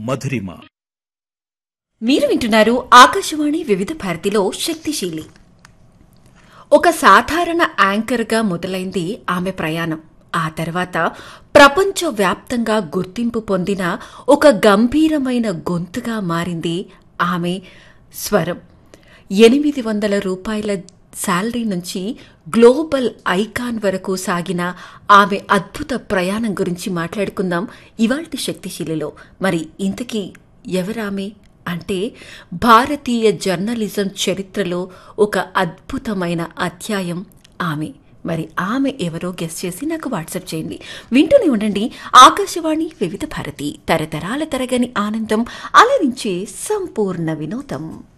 మధురిమ మీరు వింటున్నారు ఆకాశవాణి వివిధ భారతిలో శక్తిశీలి ఒక సాధారణ యాంకర్గా మొదలైంది ఆమె ప్రయాణం ఆ తర్వాత ప్రపంచవ్యాప్తంగా గుర్తింపు పొందిన ఒక గంభీరమైన గొంతుగా మారింది ఆమె స్వరం ఎనిమిది వందల రూపాయల శాలరీ నుంచి గ్లోబల్ ఐకాన్ వరకు సాగిన ఆమె అద్భుత ప్రయాణం గురించి మాట్లాడుకుందాం ఇవాల్టి శక్తిశీలిలో మరి ఇంతకీ ఎవరామె అంటే భారతీయ జర్నలిజం చరిత్రలో ఒక అద్భుతమైన అధ్యాయం ఆమె మరి ఆమె ఎవరో గెస్ చేసి నాకు వాట్సాప్ చేయండి వింటూనే ఉండండి ఆకాశవాణి వివిధ భారతి తరతరాల తరగని ఆనందం అలరించే సంపూర్ణ వినోదం